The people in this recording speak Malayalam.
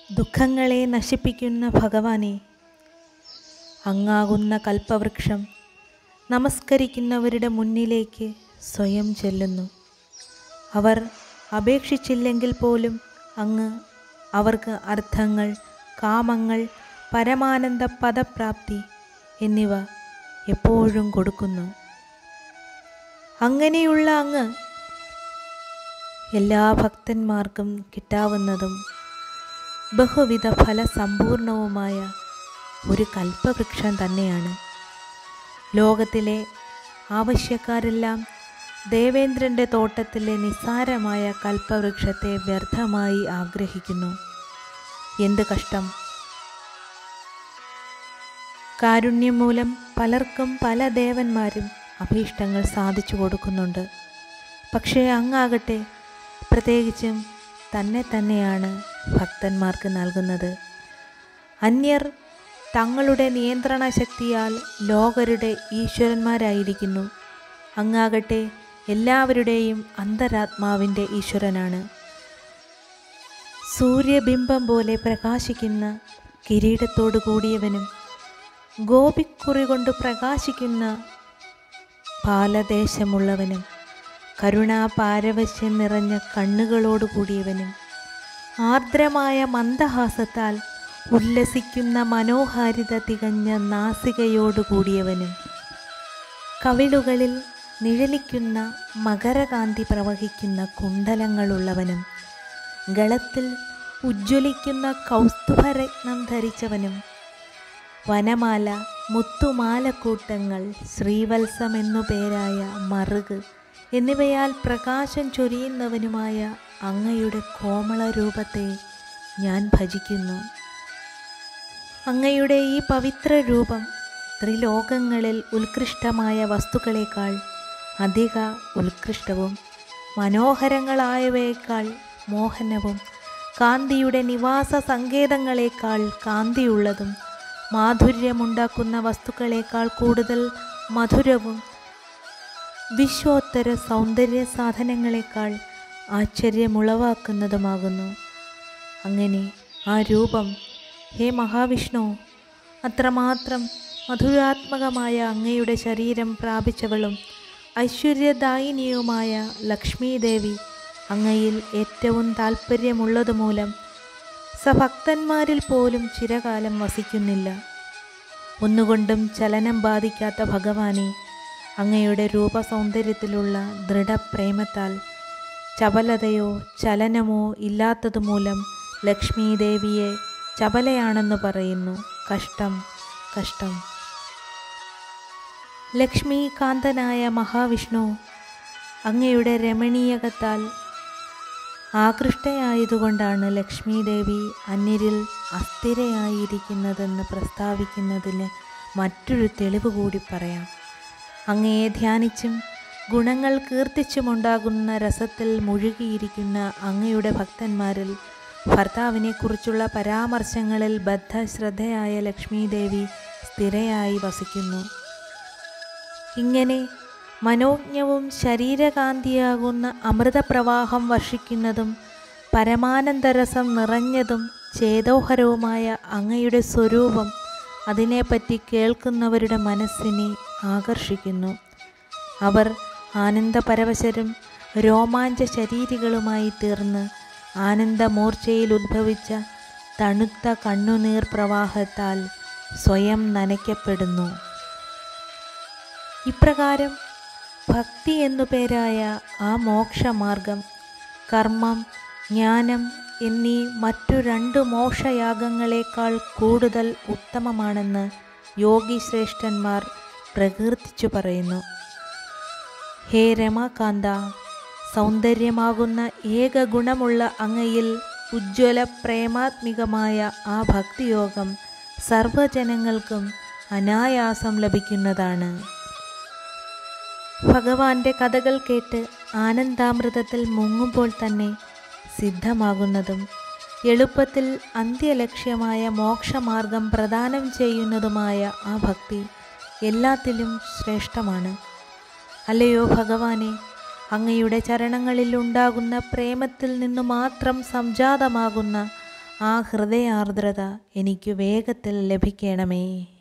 ദുഃഖങ്ങളെ നശിപ്പിക്കുന്ന ഭഗവാനെ അങ്ങാകുന്ന കൽപ്പവൃക്ഷം നമസ്കരിക്കുന്നവരുടെ മുന്നിലേക്ക് സ്വയം ചെല്ലുന്നു അവർ അപേക്ഷിച്ചില്ലെങ്കിൽ പോലും അങ്ങ് അവർക്ക് അർത്ഥങ്ങൾ കാമങ്ങൾ പരമാനന്ദ പദപ്രാപ്തി എന്നിവ എപ്പോഴും കൊടുക്കുന്നു അങ്ങനെയുള്ള അങ്ങ് എല്ലാ ഭക്തന്മാർക്കും കിട്ടാവുന്നതും ബഹുവിധ ഫലസമ്പൂർണവുമായ ഒരു കൽപ്പവൃക്ഷം തന്നെയാണ് ലോകത്തിലെ ആവശ്യക്കാരെല്ലാം ദേവേന്ദ്രൻ്റെ തോട്ടത്തിലെ നിസ്സാരമായ കൽപ്പവൃക്ഷത്തെ വ്യർത്ഥമായി ആഗ്രഹിക്കുന്നു എന്ത് കഷ്ടം കാരുണ്യം മൂലം പലർക്കും പല ദേവന്മാരും അഭീഷ്ടങ്ങൾ സാധിച്ചു കൊടുക്കുന്നുണ്ട് പക്ഷേ അങ്ങാകട്ടെ പ്രത്യേകിച്ചും തന്നെ തന്നെയാണ് ഭക്തന്മാർക്ക് നൽകുന്നത് അന്യർ തങ്ങളുടെ നിയന്ത്രണ ശക്തിയാൽ ലോകരുടെ ഈശ്വരന്മാരായിരിക്കുന്നു അങ്ങാകട്ടെ എല്ലാവരുടെയും അന്തരാത്മാവിൻ്റെ ഈശ്വരനാണ് സൂര്യബിംബം പോലെ പ്രകാശിക്കുന്ന കിരീടത്തോടു കൂടിയവനും ഗോപിക്കുറി കൊണ്ട് പ്രകാശിക്കുന്ന പാലദേശമുള്ളവനും കരുണാപാരവശ്യം നിറഞ്ഞ കണ്ണുകളോടു കൂടിയവനും ആർദ്രമായ മന്ദഹാസത്താൽ ഉല്ലസിക്കുന്ന മനോഹാരിത തികഞ്ഞ നാസികയോടു കൂടിയവനും കവിളുകളിൽ നിഴലിക്കുന്ന മകരകാന്തി പ്രവഹിക്കുന്ന കുണ്ടലങ്ങളുള്ളവനും ഗളത്തിൽ ഉജ്ജ്വലിക്കുന്ന കൗസ്തുഭരത്നം ധരിച്ചവനും വനമാല മുത്തുമാലക്കൂട്ടങ്ങൾ ശ്രീവത്സം എന്നു പേരായ മറുക് എന്നിവയാൽ പ്രകാശം ചൊരിയുന്നവനുമായ അങ്ങയുടെ കോമള രൂപത്തെ ഞാൻ ഭജിക്കുന്നു അങ്ങയുടെ ഈ പവിത്ര രൂപം ത്രിലോകങ്ങളിൽ ഉത്കൃഷ്ടമായ വസ്തുക്കളേക്കാൾ അധിക ഉത്കൃഷ്ടവും മനോഹരങ്ങളായവയേക്കാൾ മോഹനവും കാന്തിയുടെ നിവാസ സങ്കേതങ്ങളേക്കാൾ കാന്തിയുള്ളതും മാധുര്യമുണ്ടാക്കുന്ന വസ്തുക്കളേക്കാൾ കൂടുതൽ മധുരവും വിശ്വോത്തര സൗന്ദര്യ സാധനങ്ങളെക്കാൾ ആശ്ചര്യമുളവാക്കുന്നതുമാകുന്നു അങ്ങനെ ആ രൂപം ഹേ മഹാവിഷ്ണു അത്രമാത്രം മധുരാത്മകമായ അങ്ങയുടെ ശരീരം പ്രാപിച്ചവളും ഐശ്വര്യദായിനിയുമായ ലക്ഷ്മീദേവി അങ്ങയിൽ ഏറ്റവും താൽപ്പര്യമുള്ളതുമൂലം സഭക്തന്മാരിൽ പോലും ചിരകാലം വസിക്കുന്നില്ല ഒന്നുകൊണ്ടും ചലനം ബാധിക്കാത്ത ഭഗവാനെ അങ്ങയുടെ രൂപസൗന്ദര്യത്തിലുള്ള ദൃഢപ്രേമത്താൽ ചപലതയോ ചലനമോ ഇല്ലാത്തതുമൂലം ലക്ഷ്മി ദേവിയെ ചപലയാണെന്ന് പറയുന്നു കഷ്ടം കഷ്ടം ലക്ഷ്മീകാന്തനായ മഹാവിഷ്ണു അങ്ങയുടെ രമണീയകത്താൽ ആകൃഷ്ടയായതുകൊണ്ടാണ് ലക്ഷ്മി ദേവി അന്യരിൽ അസ്ഥിരയായിരിക്കുന്നതെന്ന് പ്രസ്താവിക്കുന്നതിന് മറ്റൊരു തെളിവ് കൂടി പറയാം അങ്ങയെ ധ്യാനിച്ചും ഗുണങ്ങൾ കീർത്തിച്ചുമുണ്ടാകുന്ന രസത്തിൽ മുഴുകിയിരിക്കുന്ന അങ്ങയുടെ ഭക്തന്മാരിൽ ഭർത്താവിനെക്കുറിച്ചുള്ള പരാമർശങ്ങളിൽ ബദ്ധശ്രദ്ധയായ ലക്ഷ്മീദേവി സ്ഥിരയായി വസിക്കുന്നു ഇങ്ങനെ മനോജ്ഞവും ശരീരകാന്തിയാകുന്ന അമൃതപ്രവാഹം വർഷിക്കുന്നതും പരമാനന്ദരസം നിറഞ്ഞതും ചേതോഹരവുമായ അങ്ങയുടെ സ്വരൂപം അതിനെപ്പറ്റി കേൾക്കുന്നവരുടെ മനസ്സിനെ ആകർഷിക്കുന്നു അവർ ആനന്ദപരവശരും രോമാഞ്ച ശരീരികളുമായി തീർന്ന് ആനന്ദമൂർച്ചയിൽ ഉദ്ഭവിച്ച തണുത്ത കണ്ണുനീർ പ്രവാഹത്താൽ സ്വയം നനയ്ക്കപ്പെടുന്നു ഇപ്രകാരം ഭക്തി എന്നു പേരായ ആ മോക്ഷമാർഗം കർമ്മം ജ്ഞാനം എന്നീ മറ്റു രണ്ട് മോക്ഷയാഗങ്ങളെക്കാൾ കൂടുതൽ ഉത്തമമാണെന്ന് യോഗി ശ്രേഷ്ഠന്മാർ പ്രകീർത്തിച്ചു പറയുന്നു ഹേ രമാകാന്ത സൗന്ദര്യമാകുന്ന ഏക ഗുണമുള്ള അങ്ങയിൽ ഉജ്ജ്വല പ്രേമാത്മികമായ ആ ഭക്തിയോഗം സർവജനങ്ങൾക്കും അനായാസം ലഭിക്കുന്നതാണ് ഭഗവാന്റെ കഥകൾ കേട്ട് ആനന്ദാമൃതത്തിൽ മുങ്ങുമ്പോൾ തന്നെ സിദ്ധമാകുന്നതും എളുപ്പത്തിൽ അന്ത്യലക്ഷ്യമായ മോക്ഷമാർഗം പ്രദാനം ചെയ്യുന്നതുമായ ആ ഭക്തി എല്ലാത്തിലും ശ്രേഷ്ഠമാണ് അല്ലയോ ഭഗവാനെ അങ്ങയുടെ ചരണങ്ങളിൽ ഉണ്ടാകുന്ന പ്രേമത്തിൽ നിന്നു മാത്രം സംജാതമാകുന്ന ആ ഹൃദയാർദ്രത എനിക്ക് വേഗത്തിൽ ലഭിക്കണമേ